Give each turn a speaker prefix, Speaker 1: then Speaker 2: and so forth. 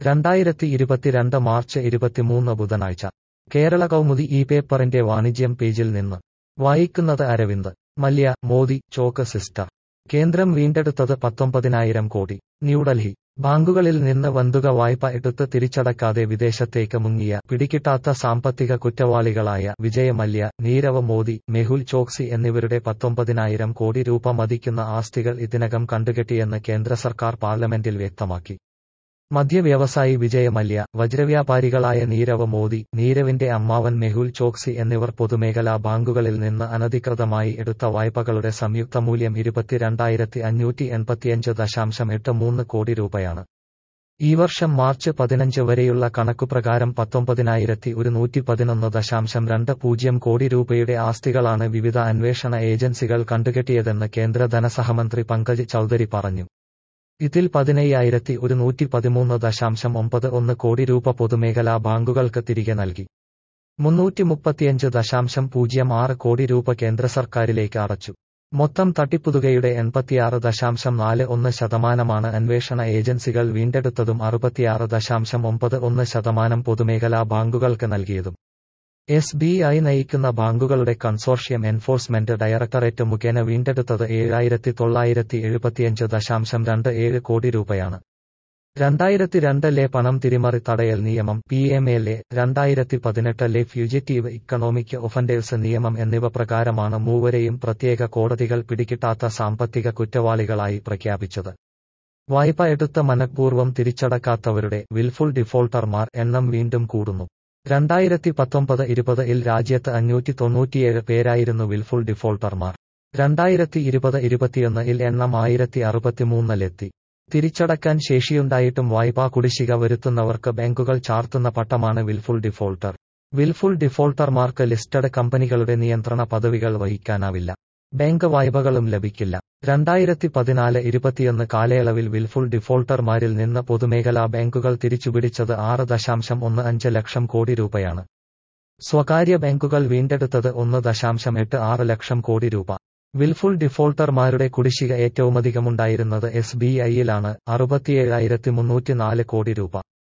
Speaker 1: രണ്ടായിരത്തി ഇരുപത്തിരണ്ട് മാർച്ച് ഇരുപത്തിമൂന്ന് ബുധനാഴ്ച കേരള കൗമുദി ഈ പേപ്പറിന്റെ വാണിജ്യം പേജിൽ നിന്ന് വായിക്കുന്നത് അരവിന്ദ് മല്യ മോദി ചോക്ക് സിസ്റ്റർ കേന്ദ്രം വീണ്ടെടുത്തത് പത്തൊമ്പതിനായിരം കോടി ന്യൂഡൽഹി ബാങ്കുകളിൽ നിന്ന് വന്തുക വായ്പ എടുത്ത് തിരിച്ചടക്കാതെ വിദേശത്തേക്ക് മുങ്ങിയ പിടികിട്ടാത്ത സാമ്പത്തിക കുറ്റവാളികളായ വിജയ് മല്യ നീരവ് മോദി മെഹുൽ ചോക്സി എന്നിവരുടെ പത്തൊമ്പതിനായിരം കോടി രൂപ മതിക്കുന്ന ആസ്തികൾ ഇതിനകം കണ്ടുകെട്ടിയെന്ന് കേന്ദ്ര സർക്കാർ പാർലമെന്റിൽ വ്യക്തമാക്കി മദ്യവ്യവസായി വിജയ മല്യ വജ്രവ്യാപാരികളായ നീരവ് മോദി നീരവിന്റെ അമ്മാവൻ മെഹുൽ ചോക്സി എന്നിവർ പൊതുമേഖലാ ബാങ്കുകളിൽ നിന്ന് അനധികൃതമായി എടുത്ത വായ്പകളുടെ സംയുക്ത മൂല്യം ഇരുപത്തിരണ്ടായിരത്തി അഞ്ഞൂറ്റി എൺപത്തിയഞ്ച് ദശാംശം എട്ട് മൂന്ന് കോടി രൂപയാണ് ഈ വർഷം മാർച്ച് പതിനഞ്ച് വരെയുള്ള കണക്കുപ്രകാരം പത്തൊമ്പതിനായിരത്തി ഒരുന്നൂറ്റി പതിനൊന്ന് ദശാംശം രണ്ട് പൂജ്യം കോടി രൂപയുടെ ആസ്തികളാണ് വിവിധ അന്വേഷണ ഏജൻസികൾ കണ്ടുകെട്ടിയതെന്ന് കേന്ദ്ര ധനസഹമന്ത്രി പങ്കജ് ചൌധരി പറഞ്ഞു ഇതിൽ പതിനയ്യായിരത്തി ഒരുന്നൂറ്റി പതിമൂന്ന് ദശാംശം ഒമ്പത് ഒന്ന് കോടി രൂപ പൊതുമേഖലാ ബാങ്കുകൾക്ക് തിരികെ നൽകി മുന്നൂറ്റി മുപ്പത്തിയഞ്ച് ദശാംശം പൂജ്യം ആറ് കോടി രൂപ കേന്ദ്ര സർക്കാരിലേക്ക് അടച്ചു മൊത്തം തട്ടിപ്പുതുകയുടെ എൺപത്തിയാറ് ദശാംശം നാല് ഒന്ന് ശതമാനമാണ് അന്വേഷണ ഏജൻസികൾ വീണ്ടെടുത്തതും അറുപത്തിയാറ് ദശാംശം ഒമ്പത് ഒന്ന് ശതമാനം പൊതുമേഖലാ ബാങ്കുകൾക്ക് നൽകിയതും എസ് ബി ഐ നയിക്കുന്ന ബാങ്കുകളുടെ കൺസോർഷ്യം എൻഫോഴ്സ്മെന്റ് ഡയറക്ടറേറ്റ് മുഖേന വീണ്ടെടുത്തത് ഏഴായിരത്തി തൊള്ളായിരത്തി എഴുപത്തിയഞ്ച് ദശാംശം രണ്ട് ഏഴ് കോടി രൂപയാണ് രണ്ടായിരത്തി രണ്ടിലെ പണം തിരിമറി തടയൽ നിയമം പി എം എൽ എ രണ്ടായിരത്തി പതിനെട്ടിലെ ഫ്യൂജിറ്റീവ് ഇക്കണോമിക് ഒഫൻഡേഴ്സ് നിയമം എന്നിവ പ്രകാരമാണ് മൂവരെയും പ്രത്യേക കോടതികൾ പിടികിട്ടാത്ത സാമ്പത്തിക കുറ്റവാളികളായി പ്രഖ്യാപിച്ചത് വായ്പ എടുത്ത മനഃപൂർവ്വം തിരിച്ചടക്കാത്തവരുടെ വിൽഫുൾ ഡിഫോൾട്ടർമാർ എണ്ണം വീണ്ടും കൂടുന്നു രണ്ടായിരത്തി പത്തൊമ്പത് ഇരുപത് ഇൽ രാജ്യത്ത് അഞ്ഞൂറ്റി തൊണ്ണൂറ്റിയേഴ് പേരായിരുന്നു വിൽഫുൾ ഡിഫോൾട്ടർമാർ രണ്ടായിരത്തി ഇരുപത് ഇരുപത്തിയൊന്ന് ഇൽ എണ്ണം ആയിരത്തി അറുപത്തിമൂന്നിലെത്തി തിരിച്ചടക്കാൻ ശേഷിയുണ്ടായിട്ടും വായ്പാ കുടിശ്ശിക വരുത്തുന്നവർക്ക് ബാങ്കുകൾ ചാർത്തുന്ന പട്ടമാണ് വിൽഫുൾ ഡിഫോൾട്ടർ വിൽഫുൾ ഡിഫോൾട്ടർമാർക്ക് ലിസ്റ്റഡ് കമ്പനികളുടെ നിയന്ത്രണ പദവികൾ വഹിക്കാനാവില്ല ബാങ്ക് വായ്പകളും ലഭിക്കില്ല രണ്ടായിരത്തി പതിനാല് ഇരുപത്തിയൊന്ന് കാലയളവിൽ വിൽഫുൾ ഡിഫോൾട്ടർമാരിൽ നിന്ന് പൊതുമേഖലാ ബാങ്കുകൾ തിരിച്ചുപിടിച്ചത് ആറ് ദശാംശം ഒന്ന് അഞ്ച് ലക്ഷം കോടി രൂപയാണ് സ്വകാര്യ ബാങ്കുകൾ വീണ്ടെടുത്തത് ഒന്ന് ദശാംശം എട്ട് ആറ് ലക്ഷം കോടി രൂപ വിൽഫുൾ ഡിഫോൾട്ടർമാരുടെ കുടിശ്ശിക ഏറ്റവുമധികമുണ്ടായിരുന്നത് എസ് ബി ഐയിലാണ് അറുപത്തിയേഴായിരത്തി മുന്നൂറ്റി നാല് കോടി രൂപ